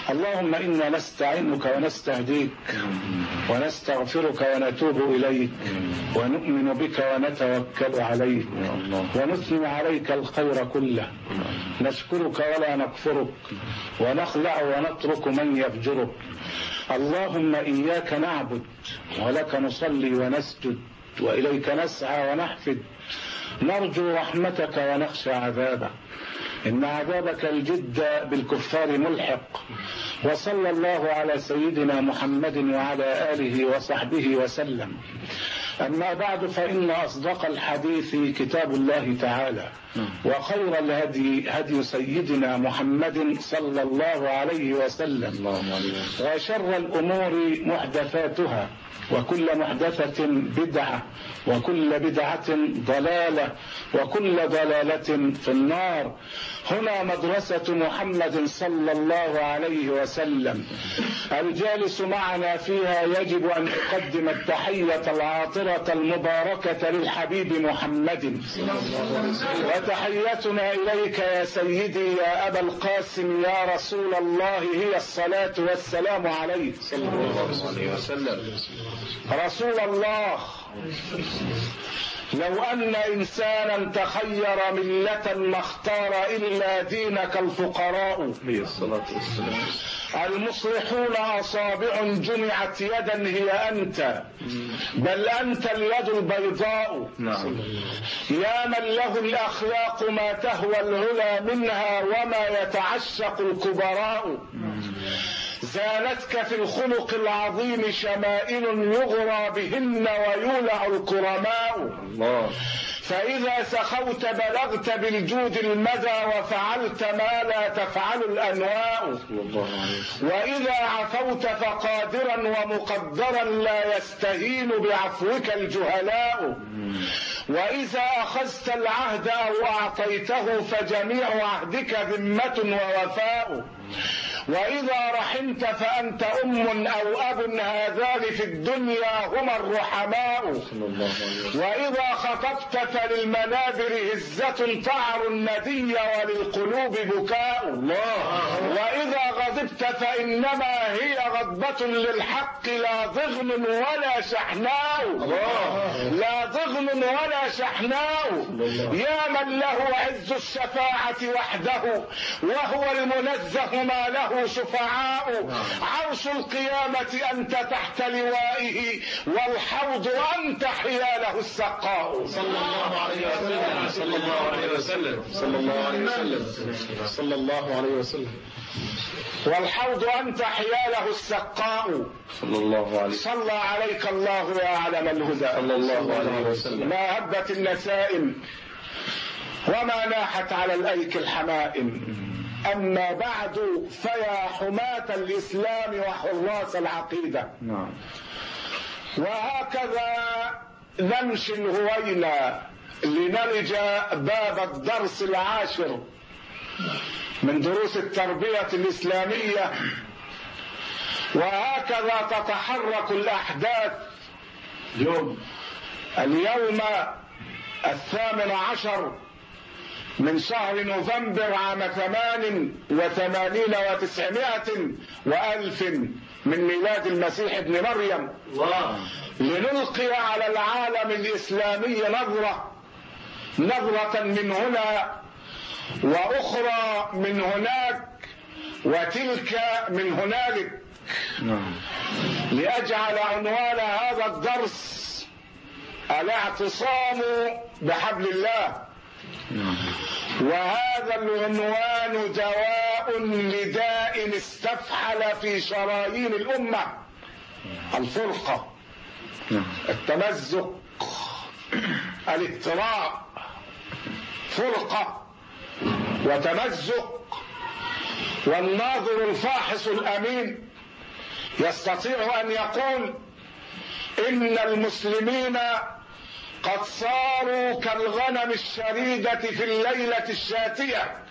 اللهم إنا نستعينك ونستهديك ونستغفرك ونتوب إليك ونؤمن بك ونتوكل عليك ونثني عليك الخير كله نشكرك ولا نكفرك ونخلع ونترك من يفجرك اللهم إياك نعبد ولك نصلي ونسجد وإليك نسعى ونحفد نرجو رحمتك ونخشى عذابك إن عذابك الجد بالكفار ملحق وصلى الله على سيدنا محمد وعلى آله وصحبه وسلم أما بعد فإن أصدق الحديث كتاب الله تعالى وخير الهدي هدي سيدنا محمد صلى الله عليه وسلم وشر الأمور محدثاتها وكل محدثة بدعة وكل بدعة ضلالة وكل ضلالة في النار هنا مدرسة محمد صلى الله عليه وسلم الجالس معنا فيها يجب أن يقدم التحية العاطرة المباركة للحبيب محمد وتحيتنا إليك يا سيدي يا أبا القاسم يا رسول الله هي الصلاة والسلام عليك صلى الله عليه وسلم رسول الله لو أن إنسانا تخير ملة ما اختار إلا دينك الفقراء المصلحون أصابع جمعت يدا هي أنت بل أنت اليد البيضاء نعم. يا من له الأخلاق ما تهوى العلا منها وما يتعشق الكبراء زانتك في الخلق العظيم شمائل يغرى بهن ويولع الكرماء الله فإذا سخوت بلغت بالجود المدى وفعلت ما لا تفعل الأنواء وإذا عفوت فقادرا ومقدرا لا يستهين بعفوك الجهلاء وإذا أخذت العهد أو أعطيته فجميع عهدك ذمة ووفاء وإذا رحمت فأنت أم أو أب هذان في الدنيا هما الرحماء وإذا خطبت فللمنابر هزة تعر الندي وللقلوب بكاء وإذا غضبت فإنما هي غضبة للحق لا ضغن ولا شحناء لا ضغن ولا شحناء يا من له عز الشفاعة وحده وهو المنزه ما له شفعاء عرش القيامة أنت تحت لوائه والحوض أنت حياله السقاء صلى الله عليه وسلم صلى الله عليه وسلم صلى الله عليه وسلم صلى الله عليه وسلم والحوض أنت حياله السقاء صلى الله عليه صلى عليك الله يا علم الهدى صلى الله عليه وسلم ما هبت النسائم وما ناحت على الأيك الحمائم أما بعد فيا حماة الإسلام وحراس العقيدة نعم وهكذا نمشي الهوينا لنلج باب الدرس العاشر من دروس التربية الإسلامية وهكذا تتحرك الأحداث اليوم اليوم الثامن عشر من شهر نوفمبر عام ثمان وثمانين وتسعمائة وألف من ميلاد المسيح ابن مريم الله لنلقي على العالم الإسلامي نظرة نظرة من هنا وأخرى من هناك وتلك من هنالك نعم لأجعل عنوان هذا الدرس الاعتصام بحبل الله نعم وهذا العنوان دواء لداء استفحل في شرايين الأمة الفرقة نعم التمزق الافتراء فرقة وتمزق والناظر الفاحص الأمين يستطيع أن يقول إن المسلمين قد صاروا كالغنم الشريدة في الليلة الشاتية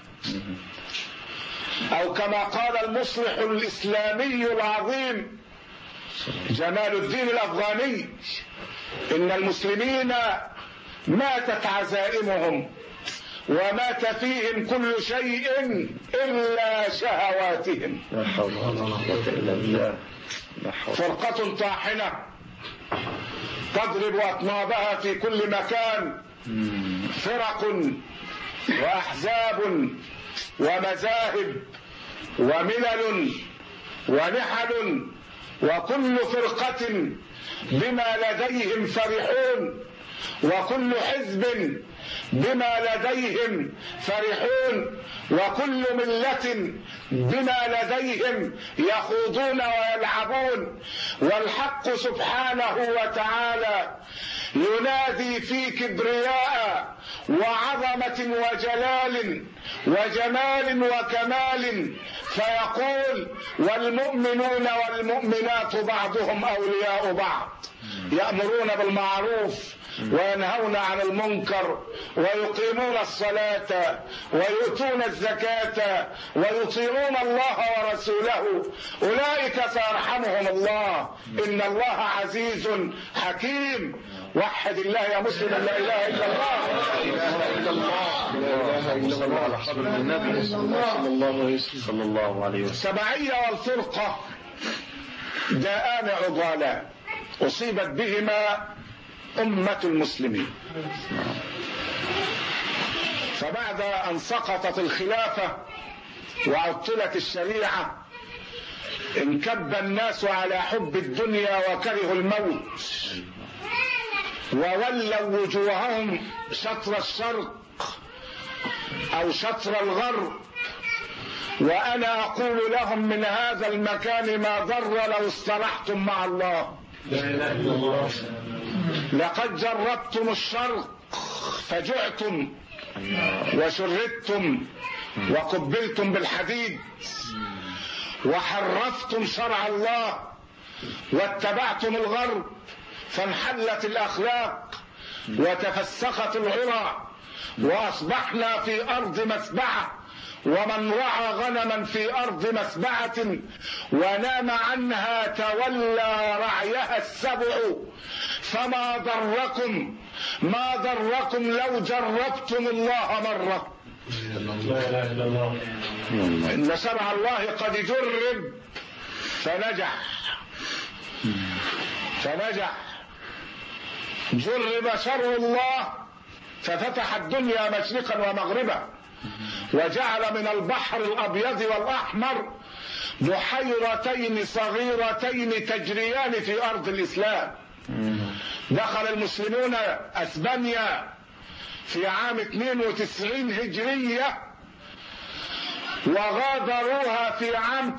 أو كما قال المصلح الإسلامي العظيم جمال الدين الأفغاني إن المسلمين ماتت عزائمهم ومات فيهم كل شيء إلا شهواتهم لا حول ولا قوة إلا بالله فرقة طاحنة تضرب أطنابها في كل مكان فرق وأحزاب ومذاهب وملل ونحل وكل فرقة بما لديهم فرحون وكل حزب بما لديهم فرحون وكل ملة بما لديهم يخوضون ويلعبون والحق سبحانه وتعالى ينادي في كبرياء وعظمة وجلال وجمال وكمال فيقول والمؤمنون والمؤمنات بعضهم أولياء بعض يأمرون بالمعروف وينهون عن المنكر ويقيمون الصلاة ويؤتون الزكاة ويطيعون الله ورسوله أولئك سيرحمهم الله إن الله عزيز حكيم وحد الله يا مسلم لا اله الا الله لا اله الا الله لا اله الا الله صلى الله صلى الله عليه وسلم السبعيه والفرقه داءان عضالان اصيبت بهما امه المسلمين فبعد ان سقطت الخلافه وعطلت الشريعه انكب الناس على حب الدنيا وكرهوا الموت وولوا وجوههم شطر الشرق او شطر الغرب وانا اقول لهم من هذا المكان ما ضر لو اصطلحتم مع الله لا اله الا الله لقد جربتم الشرق فجعتم وشردتم وقبلتم بالحديد وحرفتم شرع الله واتبعتم الغرب فانحلت الاخلاق وتفسخت العرى واصبحنا في ارض مسبعه ومن رعى غنما في ارض مسبعه ونام عنها تولى رعيها السبع فما ضركم ما ضركم لو جربتم الله مره لا اله الا الله ان شرع الله قد جرب فنجح فنجح جرب شر الله ففتح الدنيا مشرقا ومغربا وجعل من البحر الابيض والاحمر بحيرتين صغيرتين تجريان في ارض الاسلام دخل المسلمون اسبانيا في عام 92 هجريه وغادروها في عام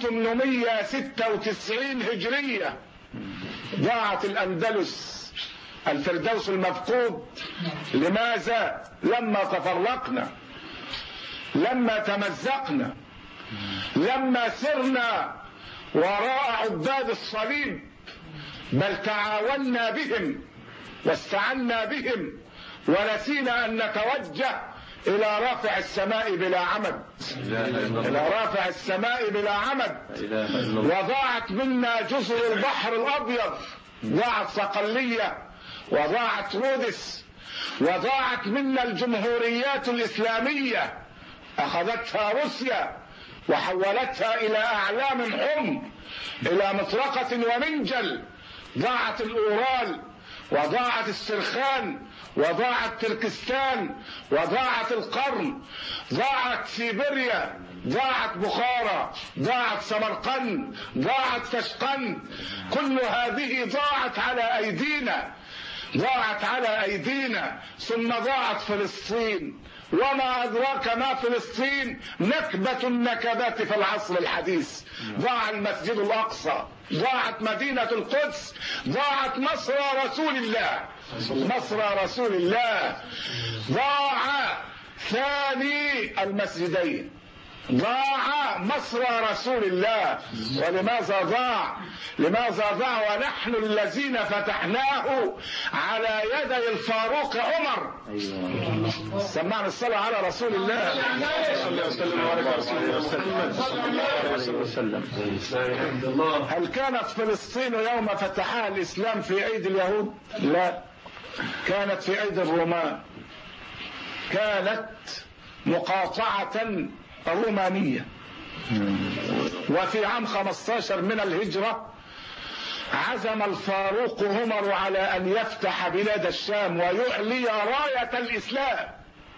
896 هجريه ضاعت الاندلس الفردوس المفقود لماذا لما تفرقنا لما تمزقنا لما سرنا وراء عباد الصليب بل تعاوننا بهم واستعنا بهم ونسينا ان نتوجه الى رافع السماء بلا عمد الى رافع السماء بلا عمد وضاعت منا جزر البحر الابيض ضاعت صقليه وضاعت رودس وضاعت منا الجمهوريات الاسلاميه اخذتها روسيا وحولتها الى اعلام حم الى مطرقه ومنجل ضاعت الاورال وضاعت السرخان وضاعت تركستان وضاعت القرن ضاعت سيبيريا ضاعت بخارى ضاعت سمرقند ضاعت كشقند كل هذه ضاعت على ايدينا ضاعت على ايدينا ثم ضاعت فلسطين وما أدراك ما فلسطين نكبة النكبات في العصر الحديث ضاع المسجد الأقصى ضاعت مدينة القدس ضاعت مصر رسول الله مصر رسول الله ضاع ثاني المسجدين ضاع مصر رسول الله ولماذا ضاع لماذا ضاع ونحن الذين فتحناه على يدي الفاروق عمر سمعنا الصلاة على رسول الله صلى الله عليه وسلم هل كانت فلسطين يوم فتحها الإسلام في عيد اليهود لا كانت في عيد الرومان كانت مقاطعة رومانية وفي عام 15 من الهجرة عزم الفاروق عمر على أن يفتح بلاد الشام ويعلي راية الإسلام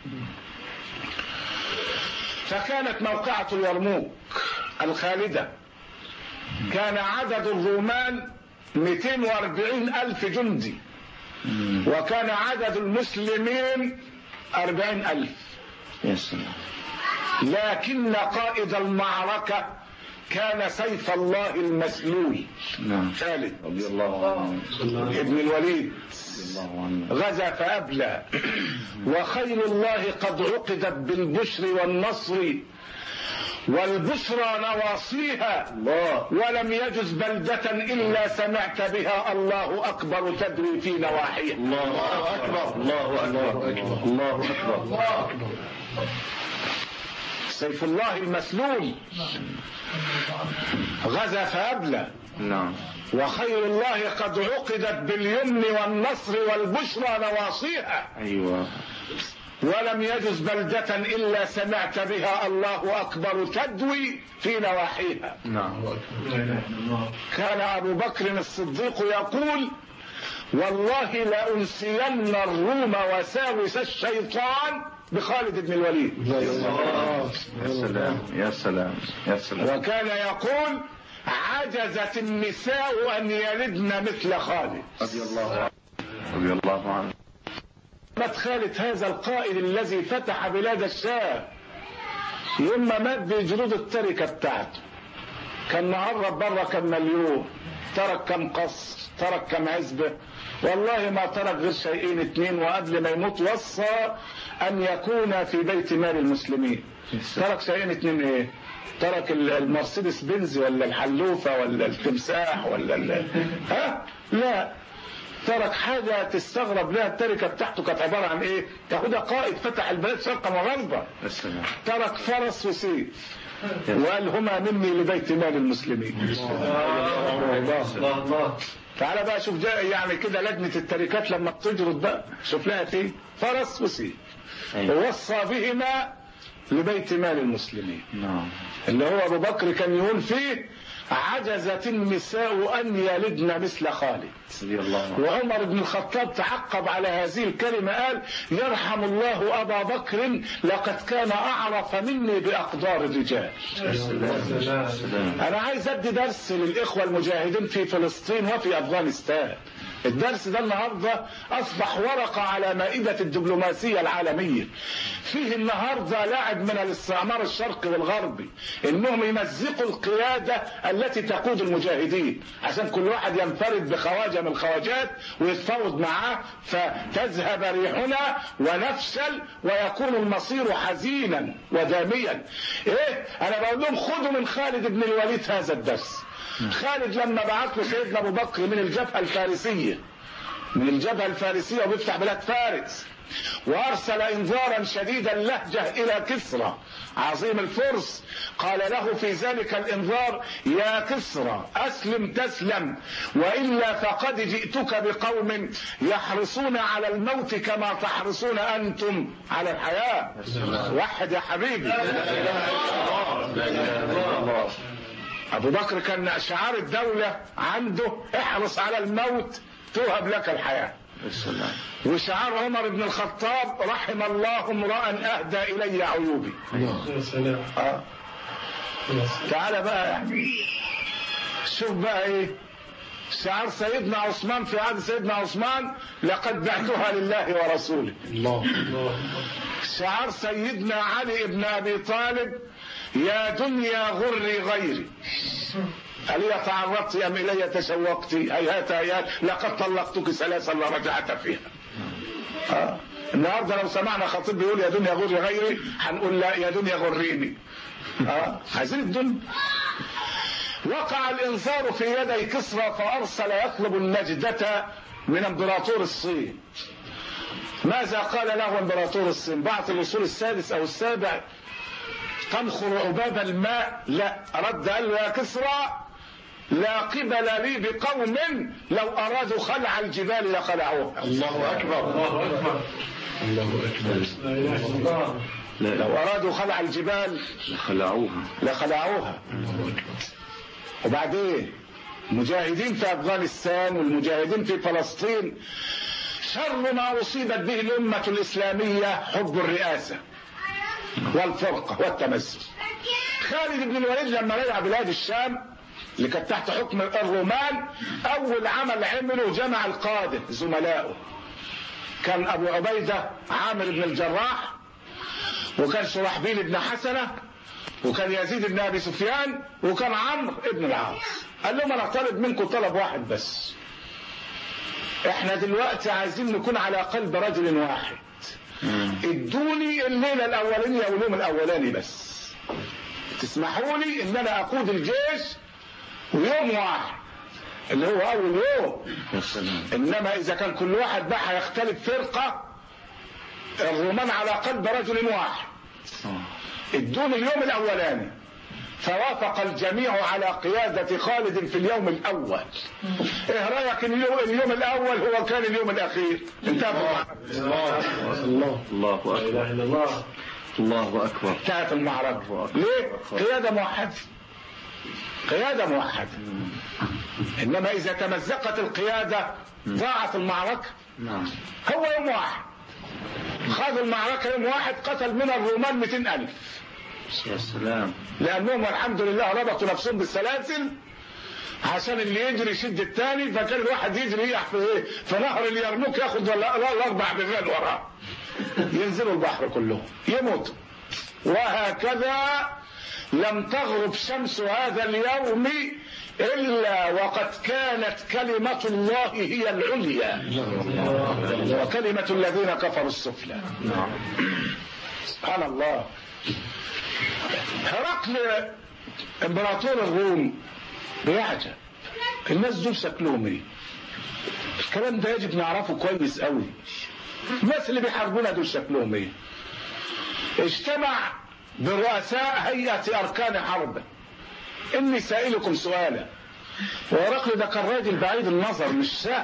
فكانت موقعة اليرموك الخالدة كان عدد الرومان 240 ألف جندي وكان عدد المسلمين 40 ألف يا سلام لكن قائد المعركة كان سيف الله المسلول نعم خالد رضي الله عنه ابن الوليد رضي الله عنه غزا فأبلى وخيل الله قد عقدت بالبشر والنصر والبشرى نواصيها الله ولم يجز بلدة إلا سمعت بها الله أكبر تدري في نواحيها الله أكبر الله أكبر الله أكبر سيف الله المسلول غزا فأبلى نعم وخير الله قد عقدت باليمن والنصر والبشرى نواصيها أيوة ولم يجز بلدة إلا سمعت بها الله أكبر تدوي في نواحيها نعم كان أبو بكر الصديق يقول والله لأنسين الروم وساوس الشيطان بخالد بن الوليد يا سلام يا سلام يا سلام وكان يقول عجزت النساء أن يلدن مثل خالد رضي الله عنه رضي الله عنه مات خالد هذا القائد الذي فتح بلاد الشام يوم ما مات بجنود التركة بتاعته كان معرب بره كم مليون ترك كم قصر ترك كم عزبة والله ما ترك غير شيئين اتنين وقبل ما يموت وصى ان يكون في بيت مال المسلمين ترك شيئين اتنين ايه ترك ال- المرسيدس بنز ولا الحلوفة ولا التمساح ولا ال... ها لا ترك حاجة تستغرب لها التركة بتاعته كانت عبارة عن ايه يهودا قائد فتح البلاد شرقا وغربا يا سلام ترك فرس وسيف وقال هما مني لبيت مال المسلمين الله الله تعالى بقى شوف جاء يعني كده لجنة التركات لما بتجرد بقى شوف لها فيه فرس وسيف أيوة. ووصى بهما لبيت مال المسلمين نعم اللي هو ابو بكر كان يقول فيه عجزت النساء ان يلدن مثل خالد رضي الله عنه وعمر بن الخطاب تعقب على هذه الكلمة قال يرحم الله أبا بكر لقد كان أعرف مني بأقدار الرجال يا سلام يا سلام أنا عايز أدي درس للإخوة المجاهدين في فلسطين وفي أفغانستان الدرس ده النهاردة أصبح ورقة على مائدة الدبلوماسية العالمية فيه النهاردة لاعب من الاستعمار الشرقي والغربي إنهم يمزقوا القيادة التي تقود المجاهدين عشان كل واحد ينفرد بخواجة من الخواجات ويتفاوض معاه فتذهب ريحنا ونفشل ويكون المصير حزينا وداميا ايه انا بقول لهم خذوا من خالد بن الوليد هذا الدرس خالد لما بعث له سيدنا ابو بكر من الجبهه الفارسيه من الجبهه الفارسيه وبيفتح بلاد فارس وارسل انذارا شديد اللهجه الى كسرى عظيم الفرس قال له في ذلك الانذار يا كسرى اسلم تسلم والا فقد جئتك بقوم يحرصون على الموت كما تحرصون انتم على الحياه وحد يا حبيبي الله ابو بكر كان شعار الدولة عنده احرص على الموت توهب لك الحياة يا سلام وشعار عمر بن الخطاب رحم الله امرأ اهدى الي عيوبي يا سلام آه. تعالى بقى يعني شوف بقى ايه شعار سيدنا عثمان في عهد سيدنا عثمان لقد بعتها لله ورسوله الله الله شعار سيدنا علي بن ابي طالب يا دنيا غري غيري ألي تعرضت أم إلي تشوقت هيهات هيهات لقد طلقتك ثلاثا لا رجعت فيها آه. النهارده لو سمعنا خطيب بيقول يا دنيا غري غيري هنقول لا يا دنيا غريني اه عايزين الدنيا وقع الانذار في يدي كسرى فارسل يطلب النجدة من امبراطور الصين ماذا قال له امبراطور الصين بعث الوصول السادس او السابع تنخر عباب الماء لا رد قال له يا كسرى لا قبل لي بقوم لو ارادوا خلع الجبال لخلعوها الله اكبر الله اكبر الله اكبر لا اله الا الله لا لو أرادوا خلع الجبال خلعوها لخلعوها وبعدين المجاهدين في أفغانستان والمجاهدين في فلسطين شر ما أصيبت به الأمة الإسلامية حب الرئاسة والفرقة والتمسك خالد بن الوليد لما رجع بلاد الشام اللي كانت تحت حكم الرومان أول عمل عمله جمع القادة زملائه كان أبو عبيدة عامر بن الجراح وكان شرحبيل بن حسنة وكان يزيد بن أبي سفيان وكان عمرو بن العاص قال لهم أنا طالب منكم طلب واحد بس احنا دلوقتي عايزين نكون على قلب رجل واحد ادوني الليله الاولانيه واليوم الاولاني بس تسمحوا لي ان انا اقود الجيش ويوم واحد اللي هو اول يوم يا سلام انما اذا كان كل واحد بقى هيختلف فرقه الرومان على قلب رجل واحد آه. ادوني اليوم الاولاني فوافق الجميع على قيادة خالد في اليوم الأول إيه رأيك إن اليوم, اليوم الأول هو كان اليوم الأخير انتهت المعركة الله الله أكبر الا الله الله أكبر انتهت المعركة ليه؟ قيادة موحدة قيادة موحدة إنما إذا تمزقت القيادة ضاعت المعركة نعم هو يوم واحد خاضوا المعركة يوم واحد قتل من الرومان 200 ألف يا سلام لأنهم والحمد لله ربطوا نفسهم بالسلاسل عشان اللي يجري يشد الثاني فكان الواحد يجري يقع في ايه في نهر اليرموك ياخد ولا لا الاربع بغال وراه ينزلوا البحر كلهم يموتوا وهكذا لم تغرب شمس هذا اليوم إلا وقد كانت كلمة الله هي العليا وكلمة الذين كفروا السفلى سبحان الله هرقل امبراطور الروم بيعجب الناس دول شكلهم ايه الكلام ده يجب نعرفه كويس قوي الناس اللي بيحاربونا دول شكلهم ايه اجتمع برؤساء هيئة أركان حرب إني سائلكم سؤالا وهرقل ده كان راجل بعيد النظر مش سهل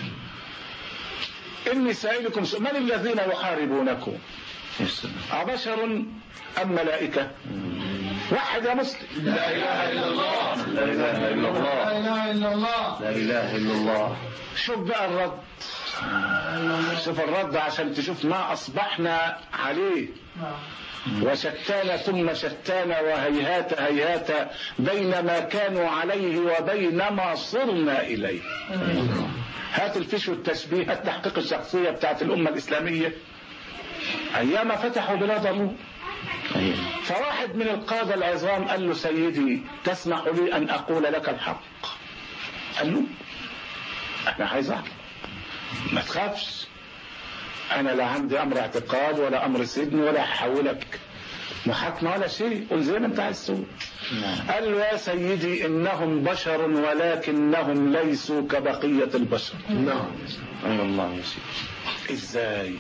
إني سائلكم سؤالا من الذين يحاربونكم يا سلام أبشر أم ملائكة واحد يا مسلم لا اله الا الله لا إله إلا الله اله الا الله لا إله إلا الله شوف بقى الرد شوف الرد عشان تشوف ما أصبحنا عليه وشتان ثم شتان وهيهات هيهات بين ما كانوا عليه وبين ما صرنا إليه هات الفيش والتشبيه التحقيق الشخصية بتاعت الأمة الإسلامية أيام فتحوا بلاد الروم أيوة. فواحد من القادة العظام قال له سيدي تسمح لي أن أقول لك الحق قال له أنا عايز أعرف ما تخافش أنا لا عندي أمر اعتقاد ولا أمر سجن ولا هحولك محاكمة ولا شيء قل زي ما أنت عايز تقول نعم قال له يا سيدي إنهم بشر ولكنهم ليسوا كبقية البشر نعم أي الله يا سيدي ازاي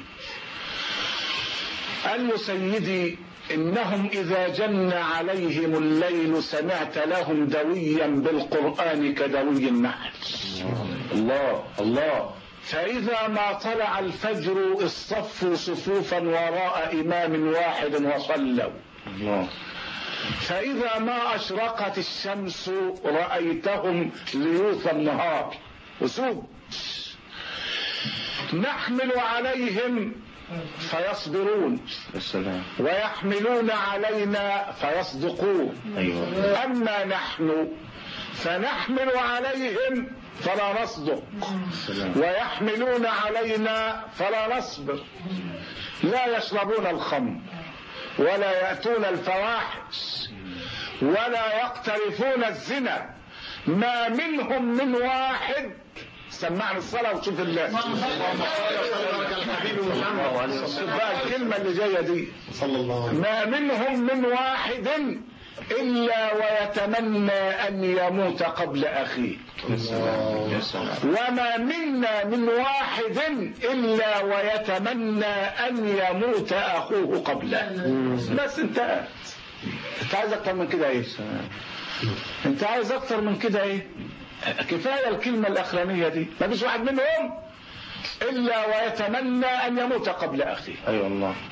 قال له سيدي انهم اذا جن عليهم الليل سمعت لهم دويا بالقران كدوي النحل الله الله فاذا ما طلع الفجر اصطفوا صفوفا وراء امام واحد وصلوا الله فاذا ما اشرقت الشمس رايتهم ليوث النهار اسود نحمل عليهم فيصبرون يا سلام ويحملون علينا فيصدقون أيوة أما نحن فنحمل عليهم فلا نصدق سلام ويحملون علينا فلا نصبر لا يشربون الخمر ولا يأتون الفواحش ولا يقترفون الزنا ما منهم من واحد سمعني الصلاة وشوف الله الحبيب محمد شوف بقى الكلمة اللي جاية دي صلى الله عليه ما منهم من واحد إلا ويتمنى أن يموت قبل أخيه وسلم يا سلام وما منا من واحد إلا ويتمنى أن يموت أخوه قبله بس انتهت انت عايز أكتر من كده إيه انت عايز أكتر من كده إيه كفاية الكلمة الأخرانية دي ما فيش واحد منهم إلا ويتمنى أن يموت قبل أخيه أيوة الله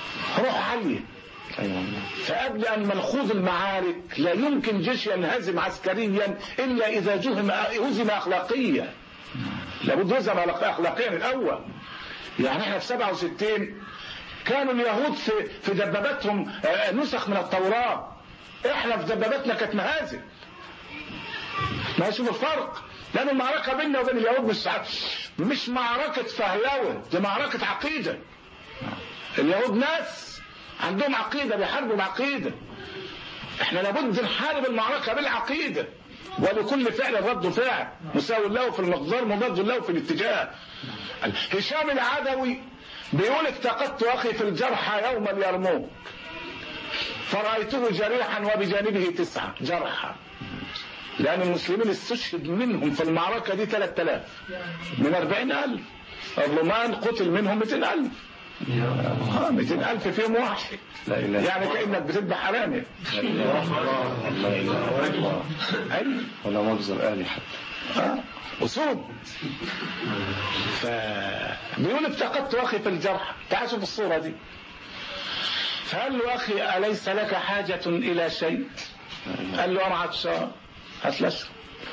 روح عالية أيوة. فقبل أن ملخوض المعارك لا يمكن جيش ينهزم عسكريا إلا إذا جهم هزم أخلاقيا لابد يهزم أخلاقيا الأول يعني احنا في 67 كانوا اليهود في في دباباتهم آه، نسخ من التوراة احنا في دباباتنا كانت مهازم ما شوف الفرق لأن المعركة بيننا وبين اليهود مش مش معركة فهلوة دي معركة عقيدة اليهود ناس عندهم عقيدة بيحاربوا بعقيدة احنا لابد نحارب المعركة بالعقيدة ولكل فعل رد فعل مساوي له في المقدار مضاد له في الاتجاه هشام العدوي بيقول افتقدت اخي في الجرحى يوم اليرموك فرأيته جريحا وبجانبه تسعة جرحى لأن المسلمين استشهد منهم في المعركة دي 3000 من 40000 الرومان قتل منهم 200000 اه 200000 فيهم واحد لا إله يعني كأنك بتذبح حرامي لا إله إلا الله أيوة. ولا مجزر آلي حتى آه. أسود ف بيقول افتقدت أخي في الجرح تعال شوف الصورة دي فقال له أخي أليس لك حاجة إلى شيء قال له أنا عطشان هات لي أشرب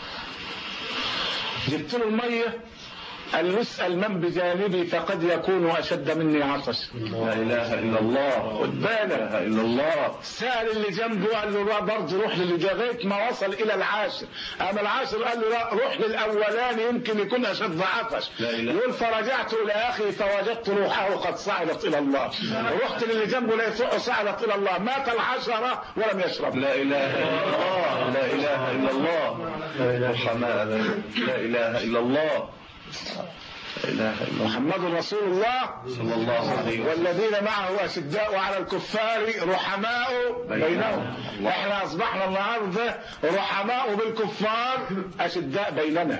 جبت له المية قال له اسأل من بجانبي فقد يكون أشد مني عطشا لا إله إلا الله خد لا بالك إله إلا الله سأل اللي جنبه قال له لا برضه روح للي لغايه ما وصل الى العاشر اما العاشر قال له لا روح للاولاني يمكن يكون اشد عطش لا إله. يقول فرجعت الى اخي فوجدت روحه قد صعدت الى الله رحت للي جنبه لقيت روحه صعدت الى الله مات العشره ولم يشرب لا إله إلا الله لا إله إلا الله الرحماء لا إله إلا الله لا إله إلا الله محمد رسول الله صلى الله عليه وسلم والذين معه أشداء على الكفار رحماء بينهم الله. احنا أصبحنا النهاردة رحماء بالكفار أشداء بيننا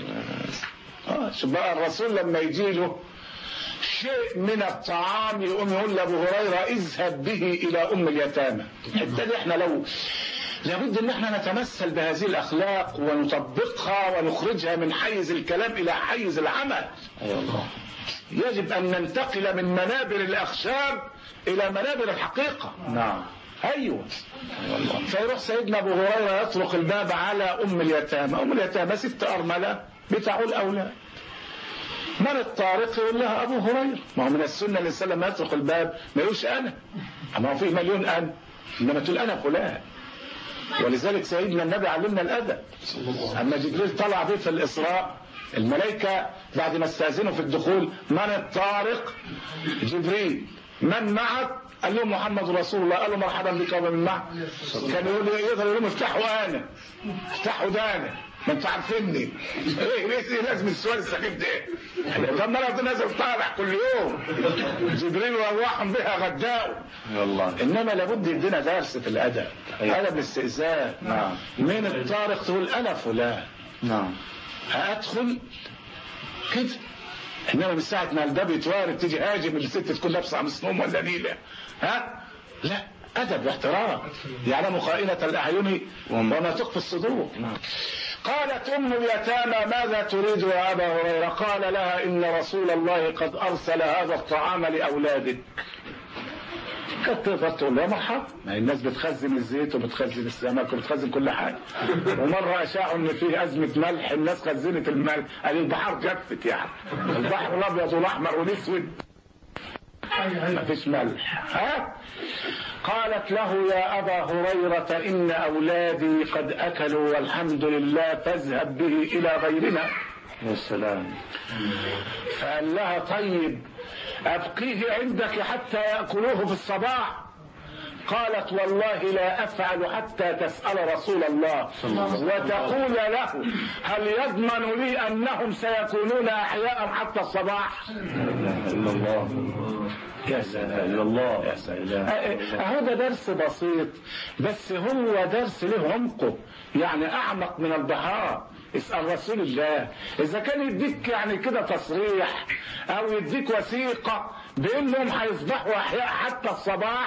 آه شوف بقى الرسول لما يجي له شيء من الطعام يقوم يقول لابو هريره اذهب به الى ام اليتامى الحته دي احنا لو لابد ان احنا نتمثل بهذه الاخلاق ونطبقها ونخرجها من حيز الكلام الى حيز العمل أيوة الله يجب أن ننتقل من منابر الأخشاب إلى منابر الحقيقة نعم أيوة أيوة الله فيروح سيدنا أبو هريرة يطرق الباب على أم اليتامى أم اليتامى ست أرملة بتاعوا الأولاد من الطارق يقول لها أبو هريرة ما هو من السنة الإنسان لما يطرق الباب ما يقولش أنا أما هو فيه مليون أنا إنما تقول أنا فلان ولذلك سيدنا النبي علمنا الأدب أما جبريل طلع به في الإسراء الملائكة بعد ما استأذنوا في الدخول من الطارق جبريل من معك قال لهم محمد رسول الله قالوا مرحبا بك ومن معك كان يقول يقدر يقول لهم افتحوا انا افتحوا ده انا ما انتوا عارفيني ايه ليه إيه لازم السؤال السخيف ده ده ما انا نازل طالع كل يوم جبريل روحهم بها غداؤوا أيوة الله انما لابد يدينا درس في الادب أيوة. ادب الاستئذان نعم. مين الطارق تقول انا فلان نعم هادخل كده انما من ساعه ما الباب يتوارد تيجي هاجم الست تكون لابسه مسنوم ولا نيله ها لا ادب واحترام يعلم خائنه الاعين وما تخفي الصدور نعم. قالت ام اليتامى ماذا تريد يا ابا هريره قال لها ان رسول الله قد ارسل هذا الطعام لاولادك كانت تقدر تقول له مرحبا ما هي الناس بتخزن الزيت وبتخزن السمك وبتخزن كل حاجه ومره اشاعوا ان في ازمه ملح الناس خزنت الملح قال البحر جفت يعني البحر الابيض والاحمر والاسود ما فيش ملح ها قالت له يا ابا هريره ان اولادي قد اكلوا والحمد لله فاذهب به الى غيرنا يا سلام فقال لها طيب أبقيه عندك حتى يأكلوه في الصباح قالت والله لا أفعل حتى تسأل رسول الله وتقول له هل يضمن لي أنهم سيكونون أحياء حتى الصباح لا إله إلا الله يا لا سلام إله إلا الله يا سلام اهو ده درس بسيط بس هو درس له عمقه يعني اعمق من البحار اسال رسول الله اذا كان يديك يعني كده تصريح او يديك وثيقه بانهم هيصبحوا احياء حتى الصباح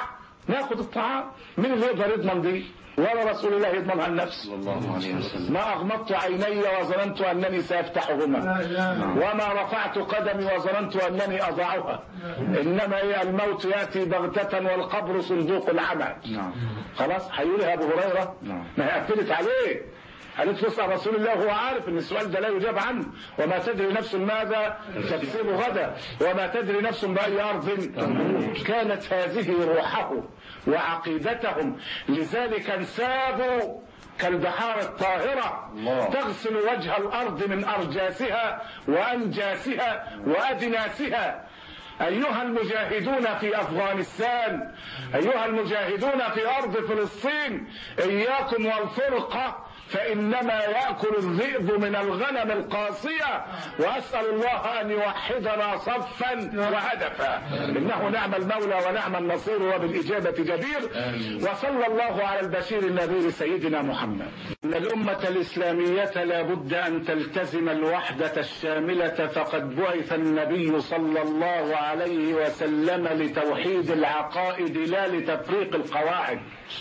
ناخد الطعام مين اللي يقدر يضمن دي ولا رسول الله يضمنها النفس الله عليه وسلم ما أغمضت عيني وظننت أنني سأفتحهما وما رفعت قدمي وظننت أنني أضعها إنما هي الموت يأتي بغتة والقبر صندوق العمل نعم خلاص هيقولها أبو هريرة نعم. ما هي قفلت عليه قالت تسأل رسول الله وهو عارف ان السؤال ده لا يجاب عنه وما تدري نفس ماذا تكسب غدا وما تدري نفس بأي أرض كانت هذه روحه وعقيدتهم لذلك انسابوا كالبحار الطاهرة الله. تغسل وجه الأرض من أرجاسها وأنجاسها وأدناسها أيها المجاهدون في أفغانستان أيها المجاهدون في أرض فلسطين إياكم والفرقة فإنما يأكل الذئب من الغنم القاسية وأسأل الله أن يوحدنا صفا وهدفا إنه نعم المولى ونعم النصير وبالإجابة جدير وصلى الله على البشير النذير سيدنا محمد إن الأمة الإسلامية لا بد أن تلتزم الوحدة الشاملة فقد بعث النبي صلى الله عليه وسلم لتوحيد العقائد لا لتفريق القواعد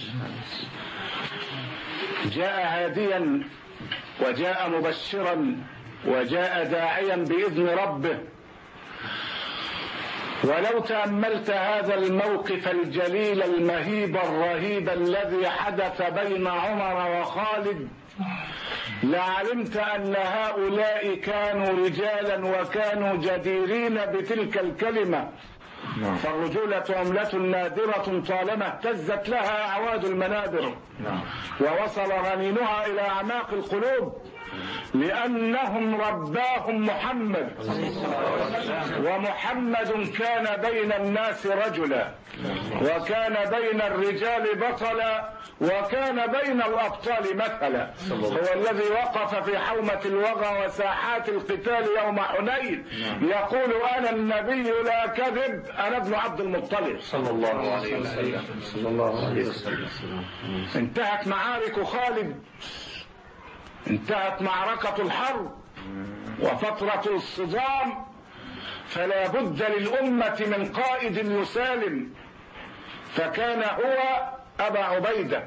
جاء هاديا وجاء مبشرا وجاء داعيا باذن ربه ولو تاملت هذا الموقف الجليل المهيب الرهيب الذي حدث بين عمر وخالد لعلمت ان هؤلاء كانوا رجالا وكانوا جديرين بتلك الكلمه نعم فالرجولة عملة نادرة طالما اهتزت لها أعواد المنابر نعم ووصل رنينها إلى أعماق القلوب لأنهم رباهم محمد ومحمد كان بين الناس رجلا وكان بين الرجال بطلا وكان بين الأبطال مثلا هو الذي وقف في حومة الوغى وساحات القتال يوم حنين يقول أنا النبي لا كذب أنا ابن عبد المطلب صلى الله عليه وسلم صلى الله عليه وسلم انتهت معارك خالد انتهت معركة الحرب وفترة الصدام فلا بد للأمة من قائد يسالم فكان هو أبا عبيدة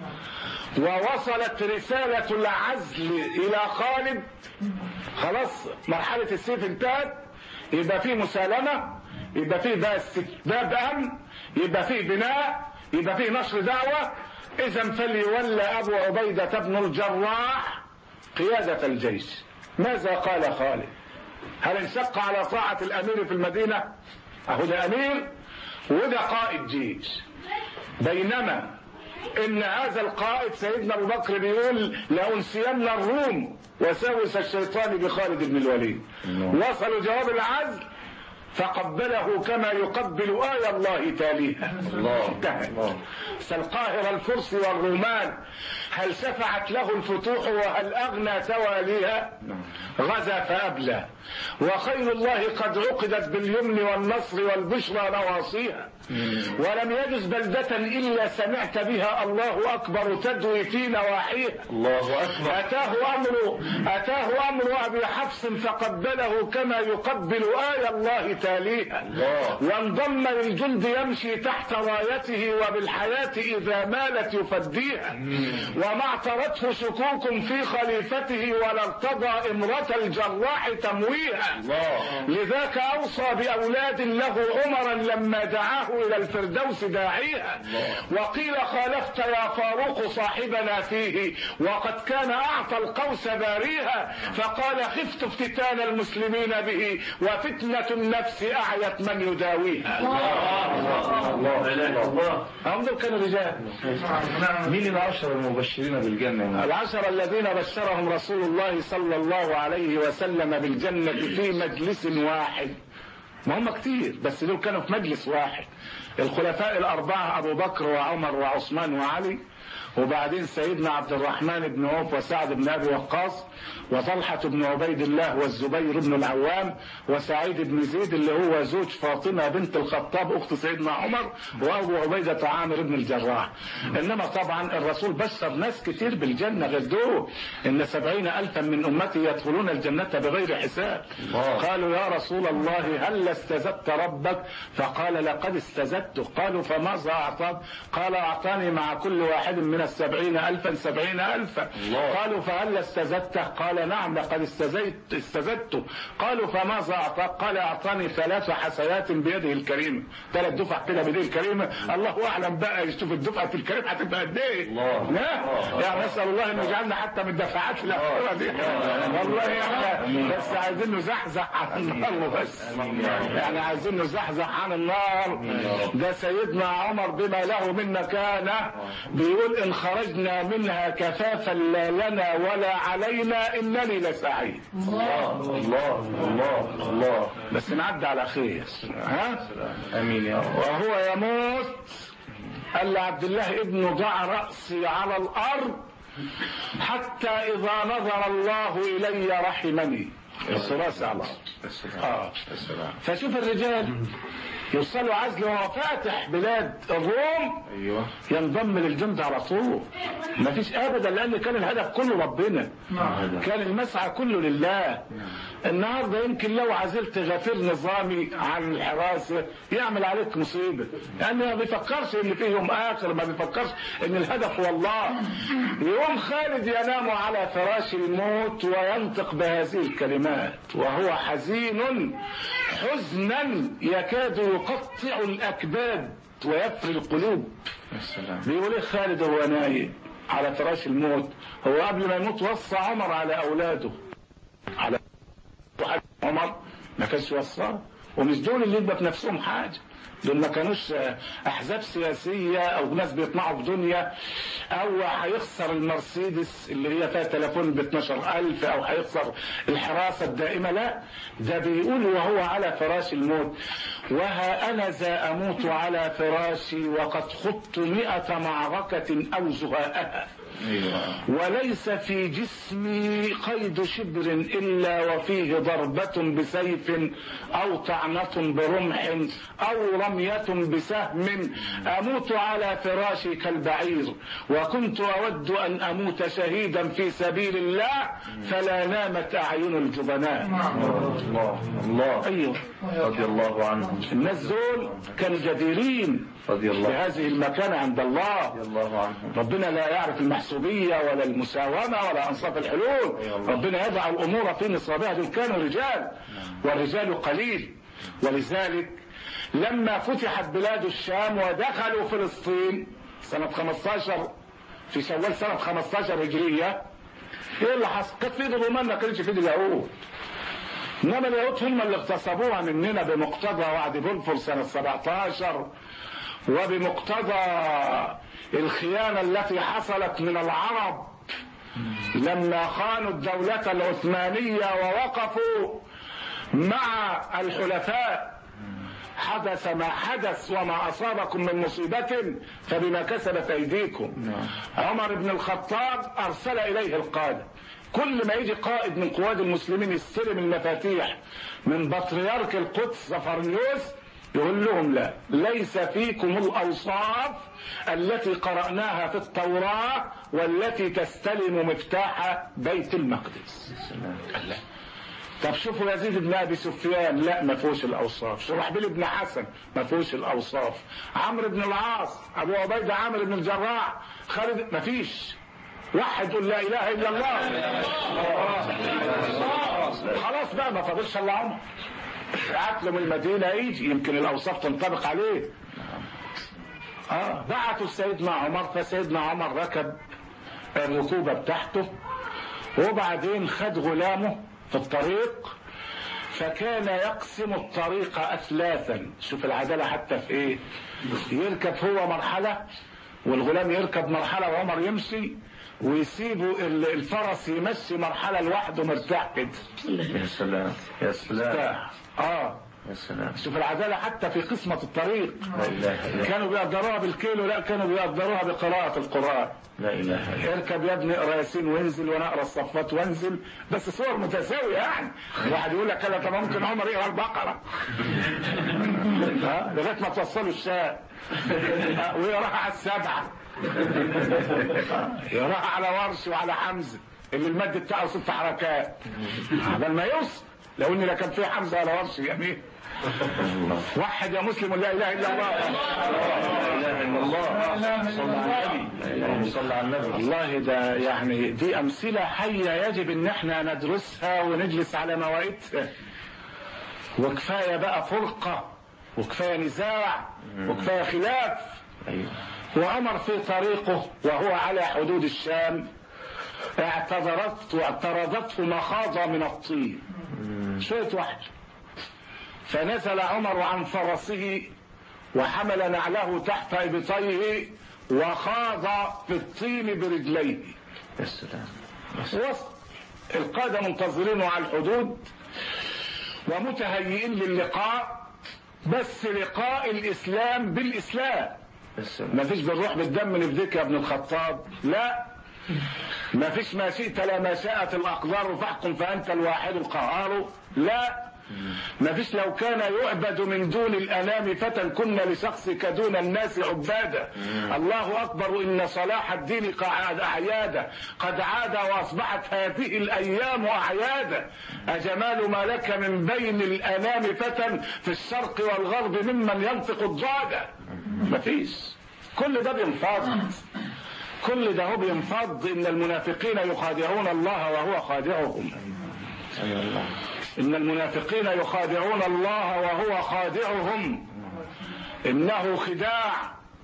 ووصلت رسالة العزل إلى خالد خلاص مرحلة السيف انتهت يبقى في مسالمة يبقى في بقى استتباب أمن يبقى في بناء يبقى في نشر دعوة إذا فليولى أبو عبيدة بن الجراح قيادة الجيش ماذا قال خالد هل انشق على طاعة الأمير في المدينة أهو ده أمير وده قائد جيش بينما ان هذا القائد سيدنا ابو بكر بيقول لانسين الروم وساوس الشيطان بخالد بن الوليد وصلوا جواب العزل فقبله كما يقبل آية الله تاليها الله انتهت الله سالقاهر الفرس والرومان هل شفعت له الفتوح وهل أغنى تواليها غزا فأبلى وخير الله قد عقدت باليمن والنصر والبشرى نواصيها ولم يجز بلدة إلا سمعت بها الله أكبر تدوي في نواحيها الله أكبر أتاه أمر أتاه أمر أبي حفص فقبله كما يقبل آية الله تاليها الله. وانضم للجند يمشي تحت رايته وبالحياة إذا مالت يفديها وما اعترته شكوك في خليفته ولا ارتضى امرة الجراح تمويها الله لذاك أوصى بأولاد له عمرا لما دعاه إلى الفردوس داعيها وقيل خالفت يا فاروق صاحبنا فيه وقد كان أعطى القوس باريها فقال خفت افتتان المسلمين به وفتنة النفس أعيت من يداويها الله الله هم دول كانوا رجال مين العشرة المبشرين بالجنة العشر الذين بشرهم رسول الله صلى الله عليه وسلم بالجنة في مجلس واحد ما هم كتير بس دول كانوا في مجلس واحد الخلفاء الأربعة أبو بكر وعمر وعثمان وعلي وبعدين سيدنا عبد الرحمن بن عوف وسعد بن ابي وقاص وطلحه بن عبيد الله والزبير بن العوام وسعيد بن زيد اللي هو زوج فاطمه بنت الخطاب اخت سيدنا عمر وابو عبيده عامر بن الجراح انما طبعا الرسول بشر ناس كتير بالجنه غير دول ان سبعين الفا من امتي يدخلون الجنه بغير حساب الله. قالوا يا رسول الله هل استزدت ربك فقال لقد استزدته قالوا فماذا اعطاك قال اعطاني مع كل واحد من السبعين الفا سبعين الفا الله. قالوا فهل استزدته قال نعم لقد استزدت استزدته قالوا فماذا اعطاك قال اعطاني ثلاث حسنات بيده الكريمه ثلاث دفع كده بيده الكريمه الله اعلم بقى يشوف الدفعه الكريمه هتبقى قد ايه الله. لا الله. يعني نسال الله ان يجعلنا حتى من الدفعات الاخيره دي والله احنا بس عايزين نزحزح عن النار بس يعني عايزين نزحزح عن النار ده سيدنا عمر بما له من مكانه بيقول ان خرجنا منها كفافا لا لنا ولا علينا انني لسعيد الله الله الله الله بس نعدي على خير ها امين يا رب وهو يموت قال لعبد الله ابنه ضع رأسي على الأرض حتى إذا نظر الله إلي رحمني بس راسي على الأرض آه. فشوف الرجال يوصلوا عزل وهو فاتح بلاد الروم ايوه ينضم للجند على طول ما فيش ابدا لان كان الهدف كله ربنا كان المسعى كله لله النهارده يمكن لو عزلت غفير نظامي عن الحراسه يعمل عليك مصيبه لان ما بيفكرش ان في يوم اخر ما بيفكرش ان الهدف هو الله يوم خالد ينام على فراش الموت وينطق بهذه الكلمات وهو حزين حزنا يكاد يقطع الاكباد ويفري القلوب السلام بيقول ايه خالد وهو نايم على فراش الموت هو قبل ما يموت وصى عمر على اولاده على واحد عمر ما كانش وصاه ومش دول اللي يبقى في نفسهم حاجه دول ما كانوش احزاب سياسيه او ناس بيطمعوا في دنيا او هيخسر المرسيدس اللي هي فيها تليفون ب 12000 او هيخسر الحراسه الدائمه لا ده بيقول وهو على فراش الموت وها انا ذا اموت على فراشي وقد خضت مئة معركه او زهاءها ايوه وليس في جسمي قيد شبر إلا وفيه ضربة بسيف أو طعنة برمح أو رمية بسهم أموت على فراشي كالبعير وكنت أود أن أموت شهيدا في سبيل الله فلا نامت أعين الجبناء الله الله أيوه رضي الله عنهم الناس دول كانوا جديرين رضي الله بهذه المكانة عند الله رضي الله عنهم ربنا لا يعرف المحسوبية ولا المساومة ولا أنصاف الحلول ربنا يضع الأمور في نصابها دول كانوا رجال والرجال قليل ولذلك لما فتحت بلاد الشام ودخلوا فلسطين سنة 15 في شوال سنة 15 هجرية ايه اللي حصل؟ كانت في ايد الرومان ما كانتش في ايد اليهود انما اليهود هم اللي اغتصبوها مننا بمقتضى وعد بلفور سنة 17 وبمقتضى الخيانة التي حصلت من العرب لما خانوا الدولة العثمانية ووقفوا مع الحلفاء حدث ما حدث وما أصابكم من مصيبة فبما كسبت أيديكم عمر بن الخطاب أرسل إليه القادة كل ما يجي قائد من قواد المسلمين يستلم المفاتيح من بطريرك القدس زفرنيوس يقول لهم لا ليس فيكم الأوصاف التي قرأناها في التوراة والتي تستلم مفتاح بيت المقدس لا. طب شوفوا يزيد بن ابي سفيان لا ما فيهوش الاوصاف شرحبيل بن حسن ما فيهوش الاوصاف عمرو بن العاص ابو عبيده عامر بن الجراح خالد ما فيش واحد يقول لا اله الا الله خلاص بقى ما فاضلش الا عمر بعت له من المدينه يجي يمكن الاوصاف تنطبق عليه اه بعتوا سيدنا عمر فسيدنا عمر ركب الركوبه بتاعته وبعدين خد غلامه في الطريق فكان يقسم الطريق اثلاثا شوف العداله حتى في ايه يركب هو مرحله والغلام يركب مرحله وعمر يمشي ويسيبوا الفرس يمشي مرحله لوحده مرتاح كده يا سلام يا سلام مرتاح اه يا سلام شوف العدالة حتى في قسمة الطريق لا اله الا كانوا بيقدروها بالكيلو لا كانوا بيقدروها بقراءة القرآن لا اله الا اركب يا ابني اقرا ياسين وانزل وانا اقرا الصفات وانزل بس صور متساويه يعني واحد يقول لك انا طب ممكن عمر يقرا البقره ها لغايه ما توصلوا الشاء ها، ويقراها على السبعه ها، يقراها على ورش وعلى حمزه اللي المد بتاعه ست حركات قبل ما يوصل لو ان لا كان في حمزه ولا ورش يمين وحد يا مسلم لا اله الا الله لا اله الا الله صلى على النبي اللهم صل على النبي والله ده يعني دي أمثلة حية يجب إن احنا ندرسها ونجلس على موائدها وكفاية بقى فرقة وكفاية نزاع وكفاية خلاف ايوه وعمر في طريقه وهو على حدود الشام اعتذرت واعترضته مخاضة من الطين شوية واحد فنزل عمر عن فرسه وحمل نعله تحت ابطيه وخاض في الطين برجليه يا سلام وسط القادة منتظرينه على الحدود ومتهيئين للقاء بس لقاء الإسلام بالإسلام يا سلام ما فيش بنروح بالدم نفديك يا ابن الخطاب لا ما فيش ما شئت لا ما شاءت الأقدار فاحكم فأنت الواحد القهار لا ما فيش لو كان يعبد من دون الأنام فتى كنا لشخصك دون الناس عبادا الله أكبر إن صلاح الدين قعد أعيادا قد عاد وأصبحت هذه الأيام أعيادا أجمال ما لك من بين الأنام فتى في الشرق والغرب ممن ينطق الضاد ما فيش كل ده بينفض كل ده هو بينفض إن المنافقين يخادعون الله وهو خادعهم ايوه الله إن المنافقين يخادعون الله وهو خادعهم إنه خداع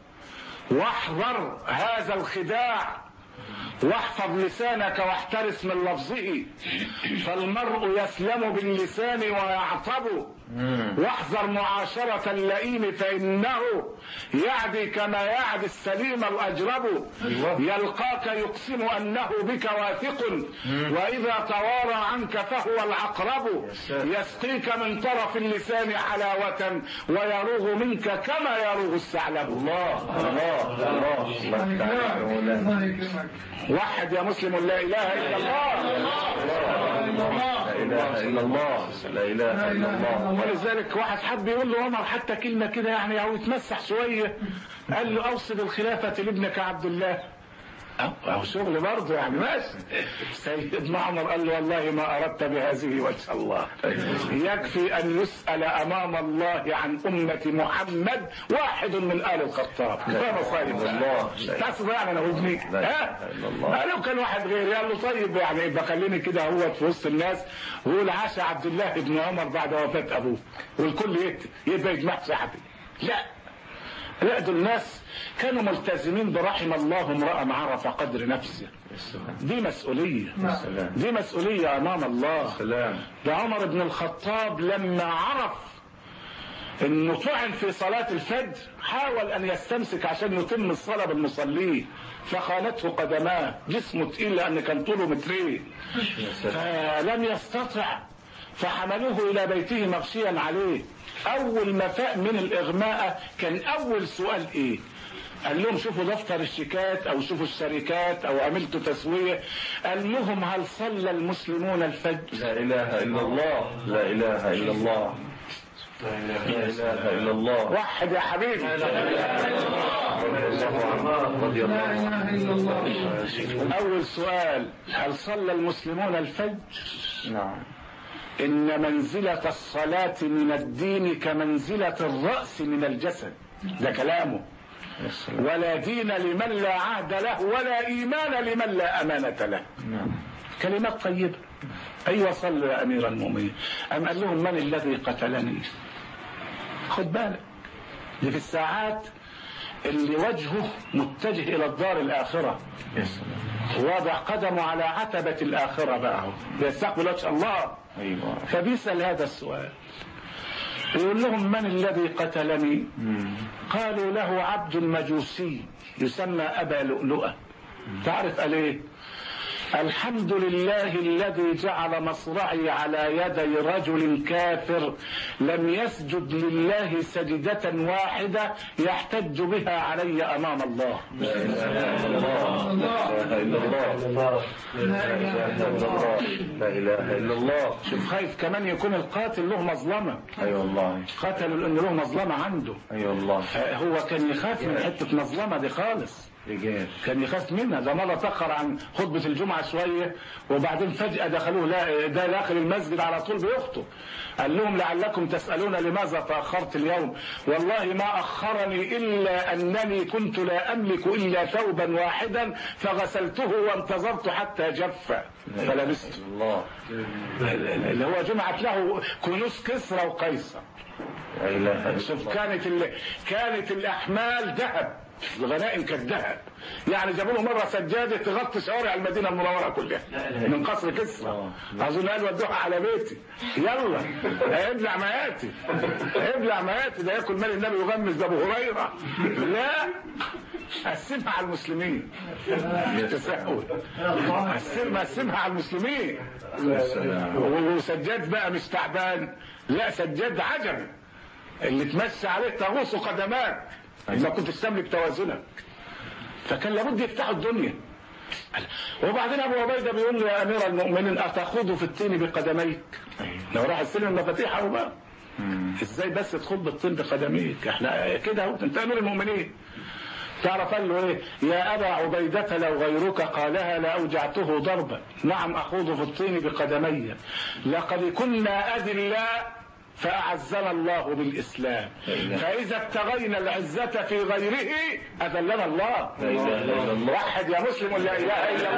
واحذر هذا الخداع واحفظ لسانك واحترس من لفظه فالمرء يسلم باللسان ويعطب واحذر معاشرة اللئيم فإنه يعدي كما يعدي السليم الأجرب يلقاك يقسم أنه بك واثق وإذا توارى عنك فهو العقرب يسقيك من طرف اللسان حلاوة ويروغ منك كما يروغ الثعلب الله الله الله الله تعالى يا مولانا وحد يا مسلم لا إله إلا الله لا اله الا الله لا اله الا الله ولذلك واحد حب يقول له عمر حتى كلمة كده يعني أو يتمسح شوية قال له أوصل الخلافة لابنك عبد الله أو- أو شغل برضه يعني ماشي سيدنا عمر قال له والله ما أردت بهذه وجه الله يكفي أن يسأل أمام الله عن أمة محمد واحد من آل الخطاب كفاية مصايب الله. تقصد يعني أنا وابني لا إله ها إلا الله. لو كان واحد غيري قال له طيب يعني يبقى خليني كده هو في وسط الناس ويقول عاش عبد الله بن عمر بعد وفاة أبوه والكل يكتب يبقى يجمع صاحبي لا لا دول الناس كانوا ملتزمين برحم الله امرأ عرف قدر نفسه دي مسؤولية سلام دي مسؤولية أمام الله سلام ده عمر بن الخطاب لما عرف انه طعن في صلاة الفجر حاول ان يستمسك عشان يتم الصلاة بالمصلين فخانته قدماه جسمه تقيل لان كان طوله مترين يا سلام فلم يستطع فحملوه الى بيته مغشيا عليه اول ما فاق من الاغماء كان اول سؤال ايه قال لهم شوفوا دفتر الشيكات او شوفوا الشركات او عملتوا تسوية قال لهم هل صلى المسلمون الفجر لا اله الا الله لا اله الا الله لا اله الا الله وحد يا حبيبي رضي الله عنه رضي الله عنه اول سؤال هل صلى المسلمون الفجر نعم ان منزلة الصلاة من الدين كمنزلة الرأس من الجسد ده كلامه يا سلام ولا دين لمن لا عهد له ولا ايمان لمن لا امانة له نعم كلمات طيبة ايوه صلوا يا امير المؤمنين ام قال لهم من الذي قتلني خد بالك دي في الساعات اللي وجهه متجه الى الدار الاخره يا سلام وضع قدمه على عتبة الآخرة بقى هو بيستقبل وجه الله ايوه فبيسأل هذا السؤال يقول لهم من الذي قتلني مم. قالوا له عبد مجوسي يسمى أبا لؤلؤة تعرف قال ايه الحمد لله الذي جعل مصرعي على يدي رجل كافر لم يسجد لله سجدة واحدة يحتج بها علي أمام الله لا اله الا الله لا اله الا الله لا اله الا الله شوف خايف كمان يكون القاتل له مظلمة اي والله قتل لأن له مظلمة عنده اي والله آه، هو كان يخاف من حتة مظلمة دي خالص رجال كان يخاف منها ده مرة تأخر عن خطبة الجمعة شوية وبعدين فجأة دخلوه لا ده داخل المسجد على طول بيخطب قال لهم لعلكم تسألون لماذا تأخرت اليوم والله ما أخرني إلا أنني كنت لا أملك إلا ثوبا واحدا فغسلته وانتظرت حتى جف فلبسته الله اللي هو جمعت له كنوز كسرى وقيصر لا اله الا شوف الله كانت ال... كانت الاحمال ذهب الغنائم كانت ذهب يعني جابوا له مره سجاده تغطي شوارع المدينه المنوره كلها من قصر كسرى اظن قال ودوها على بيتي يلا ابلع ما ياتي ابلع ما ياتي ده ياكل مال النبي يغمس ده ابو هريره لا قسمها على المسلمين تساؤل قسمها قسمها على المسلمين وسجاد بقى مش تعبان لا سجاد عجمي اللي تمشي عليه تغوص قدماك اذا كنت تستملك توازنك فكان لابد يفتحوا الدنيا وبعدين ابو عبيده بيقول له يا امير المؤمنين اتخوض في الطين بقدميك لو راح استلم المفاتيح اهو بقى ازاي بس تخوض بالطين بقدميك احنا كده اهو انت امير المؤمنين تعرف قال له ايه يا ابا عبيدة لو غيرك قالها لاوجعته ضربا نعم اخوض في الطين بقدمي لقد كنا اذلاء فأعزنا الله بالإسلام فإذا ابتغينا العزة في غيره أذلنا الله لا اله الا الله وحد يا مسلم لا إله إلا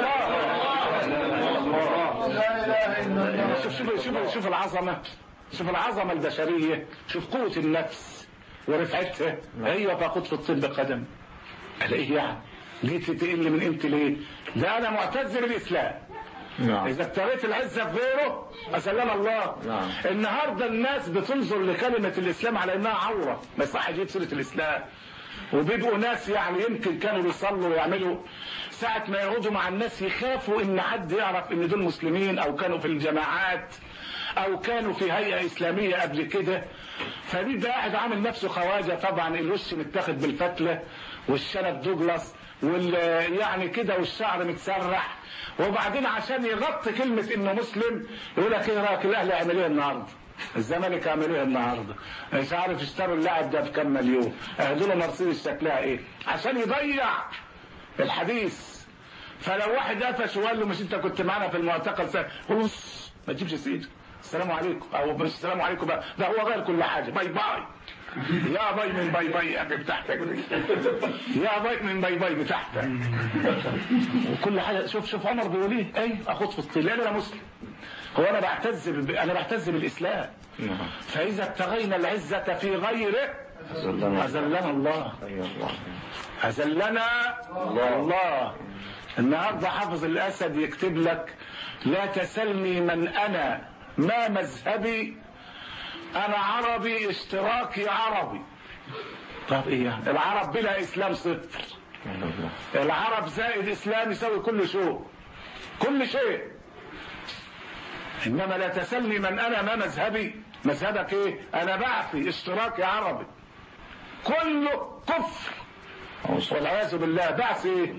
الله شوف شوف شوف شوف العظمة شوف العظمة البشرية شوف قوة النفس ورفعتها أيوة فقد في الطب قدم قال إيه يعني جيت تقل من قيمتي ليه؟ ده أنا معتز بالإسلام نعم إذا ابتغيت العزة في غيره أسلم الله نعم. النهاردة الناس بتنظر لكلمة الإسلام على إنها عورة ما يصح يجيب سيرة الإسلام وبيبقوا ناس يعني يمكن كانوا بيصلوا ويعملوا ساعة ما يقعدوا مع الناس يخافوا إن حد يعرف إن دول مسلمين أو كانوا في الجماعات أو كانوا في هيئة إسلامية قبل كده فبيبقى قاعد عامل نفسه خواجة طبعا الوش متاخد بالفتلة والشنب دوجلاس وال يعني كده والشعر متسرح وبعدين عشان يغطي كلمة انه مسلم يقول لك ايه رايك الاهلي عمل ايه النهارده؟ الزمالك عمل ايه النهارده؟ مش عارف اشتروا اللاعب ده بكام مليون، اهدوا له مرسيدس شكلها ايه؟ عشان يضيع الحديث فلو واحد قفش وقال له مش انت كنت معانا في المعتقل سنة بص ما تجيبش سيده السلام عليكم او مش السلام عليكم بقى ده هو غير كل حاجه باي باي يا باي من باي باي يا أخي بتاعتك يا باي من باي باي بتاعتك وكل حاجه شوف شوف عمر بيقول ايه اي اخد في الطين لان انا مسلم هو انا بعتز ب... انا بعتز بالاسلام نعم فاذا ابتغينا العزه في غيره أذلنا اذلنا الله أي الله أذلنا الله. الله النهارده حافظ الأسد يكتب لك لا تسلني من أنا ما مذهبي أنا عربي اشتراكي عربي طب إيه يعني؟ العرب بلا إسلام صفر أي الله العرب زائد إسلام يساوي كل شيء كل شيء إنما لا تسلني من أنا ما مذهبي مذهبك إيه أنا بعثي اشتراكي عربي كله كفر والعياذ بالله بعث ايه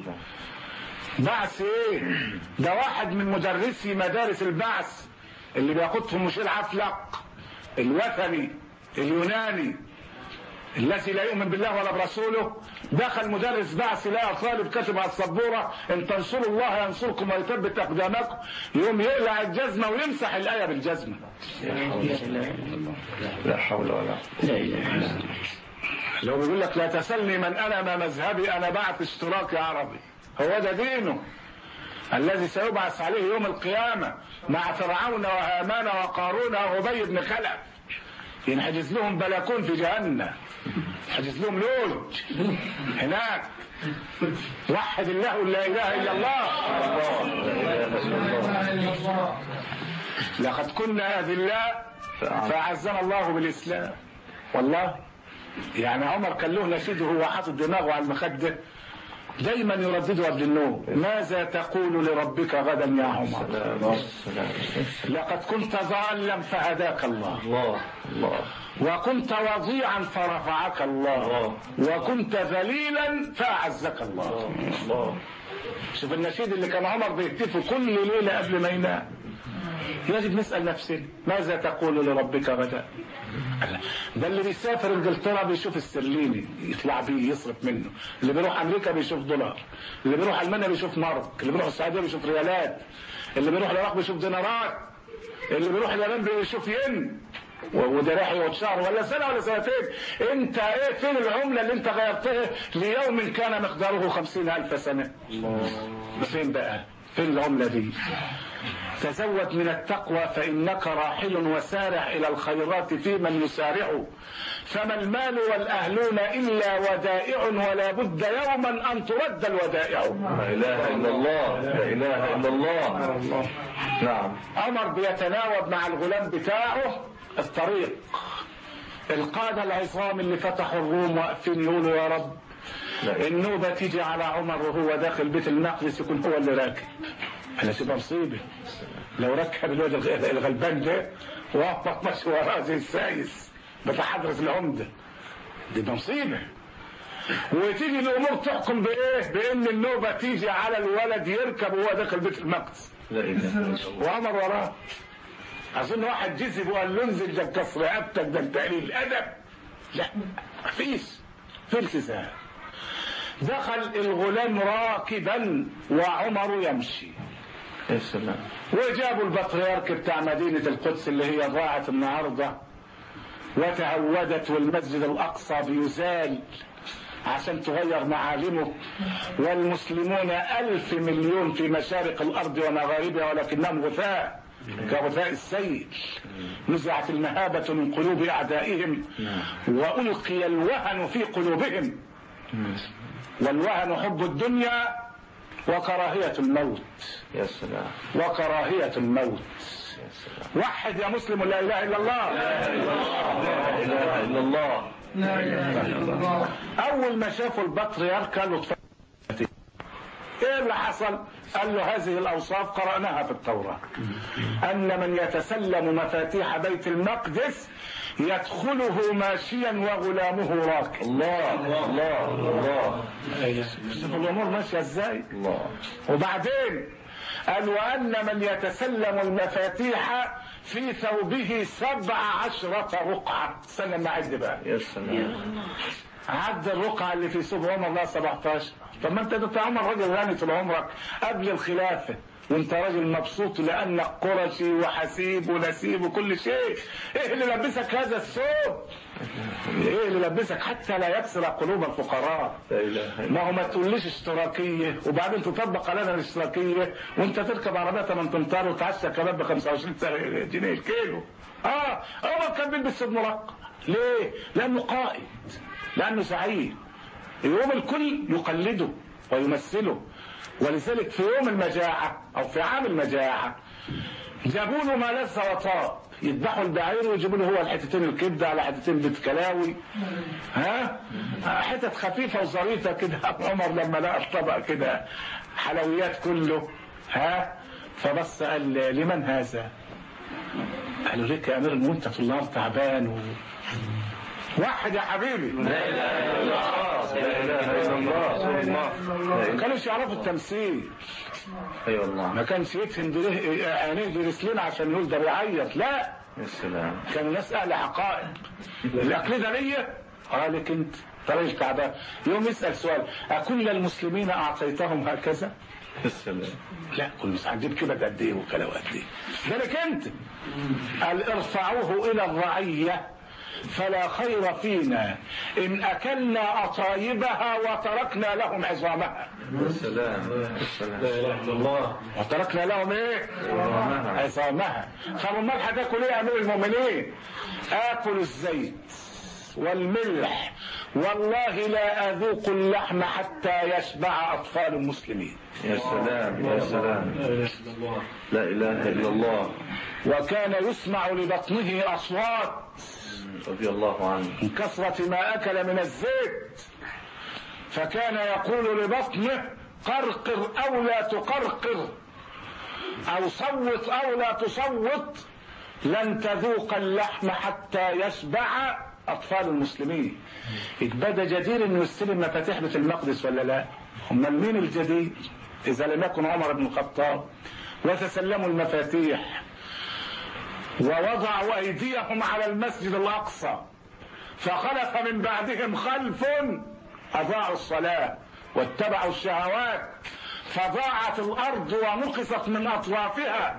بعث ايه ده واحد من مدرسي مدارس البعث اللي بياخدهم مشير عفلق الوثني اليوناني الذي لا يؤمن بالله ولا برسوله دخل مدرس بعث لقى طالب كاتب على السبوره ان تنصروا الله ينصركم ويثبت اقدامكم يقوم يقلع الجزمه ويمسح الايه بالجزمه لا حول ولا قوة لو بيقول لك لا تسلني من انا ما مذهبي انا بعث اشتراكي عربي هو ده دينه الذي سيبعث عليه يوم القيامة مع فرعون وهامان وقارون وأبي بن خلف ينحجز لهم بلكون في جهنم ينحجز لهم لوج هناك وحد الله لا إله إلا الله لا إله إلا الله لقد كنا أذلاء فأعزنا الله بالإسلام والله يعني عمر كان له نشيد وهو حاطط دماغه على المخدة دايما يرددها قبل النوم ماذا تقول لربك غدا يا عمر لقد كنت ضالا فهداك الله الله الله وكنت وضيعا فرفعك الله وكنت ذليلا فأعزك الله الله شوف النشيد اللي كان عمر بيهتفه كل ليلة قبل ما ينام يجب نسأل نفسنا ماذا تقول لربك غدا ده اللي بيسافر انجلترا بيشوف السرليني يطلع بيه يصرف منه اللي بيروح امريكا بيشوف دولار اللي بيروح المانيا بيشوف مارك اللي بيروح السعوديه بيشوف ريالات اللي بيروح العراق بيشوف دينارات اللي بيروح اليابان بيشوف ين و- وده راح يقعد شهر ولا سنه ولا سنتين انت ايه فين العمله اللي انت غيرتها ليوم كان مقداره خمسين الف سنه فين بقى فين العمله دي تزود من التقوى فإنك راحل وسارع إلى الخيرات في من يسارع فما المال والأهلون إلا ودائع ولا بد يوما أن ترد الودائع لا اله الا الله لا اله الا الله نعم عمر بيتناوب مع الغلام بتاعه الطريق القادة العظام اللي فتحوا الروم واقفين يقولوا يا رب لا. النوبة تيجي على عمر وهو داخل بيت المقدس يكون هو اللي راكب أنا تبقى مصيبة لو ركب الواد الغ- الغلبان ده وقف ماشي وراه زي السايس بتاع حضرة العمدة دي ده مصيبة وتيجي الأمور تحكم بإيه؟ بإن النوبة تيجي على الولد يركب وهو داخل بيت المقدس لا اله الا الله وعمر وراه اظن واحد جذب وقال له انزل ده كسر رقبتك ده انت قليل الادب لا مفيش في التزام دخل الغلام راكبا وعمر يمشي يا سلام وجابوا البطريرك بتاع مدينة القدس اللي هي ضاعت النهاردة وتهودت والمسجد الأقصى بيزال عشان تغير معالمه والمسلمون ألف مليون في مشارق الأرض ومغاربها ولكنهم غثاء كغثاء السيل نزعت المهابة من قلوب أعدائهم وألقي الوهن في قلوبهم والوهن حب الدنيا وكراهية الموت يا سلام وكراهية الموت يا سلام وحد يا مسلم لا إله إلا الله لا اله الا الله أول ما شافوا البطريرك قالوا اتفضل. إيه اللي حصل؟ قال له هذه الأوصاف قرأناها في التوراة أن من يتسلم مفاتيح بيت المقدس يدخله ماشيا وغلامه راكب الله الله الله شوف الأمور ماشية إزاي؟ الله وبعدين قال وأن من يتسلم المفاتيح في ثوبه سبع عشرة رقعة استنى ما أعد بقى يا سلام عد الرقعة اللي في ثوب عمر الله 17 طب ما انت انت عمر راجل غني طول عمرك قبل الخلافة وانت راجل مبسوط لانك قرشي وحسيب ونسيب وكل شيء ايه اللي لبسك هذا الثوب ايه اللي لبسك حتى لا يكسر قلوب الفقراء لا اله الا ما هو ما تقوليش اشتراكيه وبعدين تطبق علينا الاشتراكيه وانت تركب عربيه 8 امتار وتعشى كباب ب 25 جنيه الكيلو اه عمر كان بيلبس ثوب مرقع ليه؟ لانه قائد لانه سعيد يوم الكل يقلده ويمثله ولذلك في يوم المجاعه او في عام المجاعه جابوا له ما لذ وطاب يذبحوا البعير ويجيبوا له هو الحتتين الكبده على حتتين بيت كلاوي ها حتت خفيفه وظريفه كده عمر لما لقى الطبق كده حلويات كله ها فبص قال لمن هذا؟ قالوا لك يا امير المؤمنين انت في النهار تعبان و... واحد يا حبيبي لا اله الا الله لا اله الا الله الله ما كانوش يعرفوا التمثيل اي والله ما كانش يدفن دره- عينيه برسلين عشان يقول ده بيعيط لا يا سلام كانوا ناس اهل حقائق العقيده ليا قالك انت انت راجل تعبان يوم يسال سؤال اكل المسلمين اعطيتهم هكذا؟ يا سلام لا كل مش هتجيب كده قد ايه وكده وقد ايه ذلك انت قال ارفعوه الى الرعيه فلا خير فينا ان اكلنا اطايبها وتركنا لهم عظامها يا سلام يا سلام لا اله الا الله وتركنا لهم ايه؟ عظامها طب امال هتاكل ايه يا امير المؤمنين؟ اكل الزيت والملح والله لا اذوق اللحم حتى يشبع اطفال المسلمين يا سلام يا سلام لا اله الا الله وكان يسمع لبطنه اصوات رضي الله عنه من كثرة ما أكل من الزيت فكان يقول لبطنه قرقر او لا تقرقر او صوت او لا تصوت لن تذوق اللحم حتى يشبع اطفال المسلمين يبقى جدير انه يستلم مفاتيح بيت المقدس ولا لا امال مين الجدير اذا لم يكن عمر بن الخطاب وتسلموا المفاتيح ووضعوا ايديهم على المسجد الاقصى فخلف من بعدهم خلف اضاعوا الصلاه واتبعوا الشهوات فضاعت الارض ونقصت من اطرافها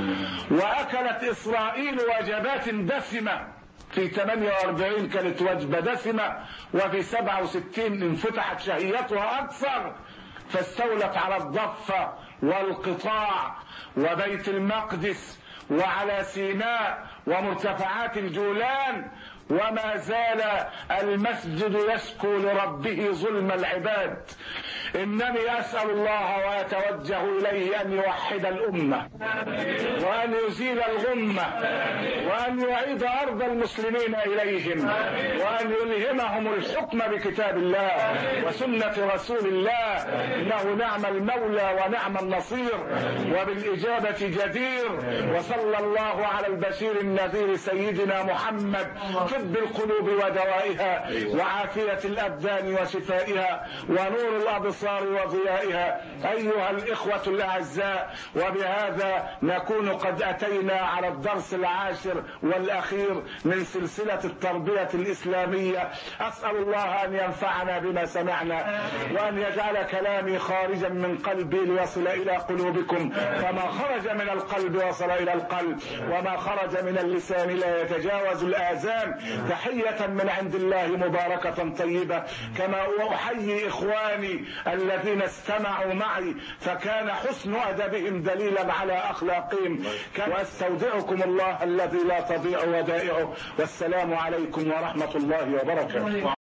واكلت اسرائيل وجبات دسمه في 48 كانت وجبه دسمه وفي 67 انفتحت شهيتها اكثر فاستولت على الضفه والقطاع وبيت المقدس وعلى سيناء ومرتفعات الجولان وما زال المسجد يشكو لربه ظلم العباد انني اسال الله واتوجه اليه ان يوحد الامه وان يزيل الغمه وان يعيد ارض المسلمين اليهم وان يلهمهم الحكم بكتاب الله وسنه رسول الله انه نعم المولى ونعم النصير وبالاجابه جدير وصلى الله على البشير النذير سيدنا محمد طب القلوب ودوائها وعافيه الابدان وشفائها ونور الابصار وضيائها ايها الاخوه الاعزاء وبهذا نكون قد اتينا على الدرس العاشر والاخير من سلسله التربيه الاسلاميه اسال الله ان ينفعنا بما سمعنا وان يجعل كلامي خارجا من قلبي ليصل الى قلوبكم فما خرج من القلب وصل الى القلب وما خرج من اللسان لا يتجاوز الاذان تحيه من عند الله مباركه طيبه كما احيي اخواني الذين استمعوا معي فكان حسن ادبهم دليلا على اخلاقهم واستودعكم الله الذي لا تضيع ودائعه والسلام عليكم ورحمه الله وبركاته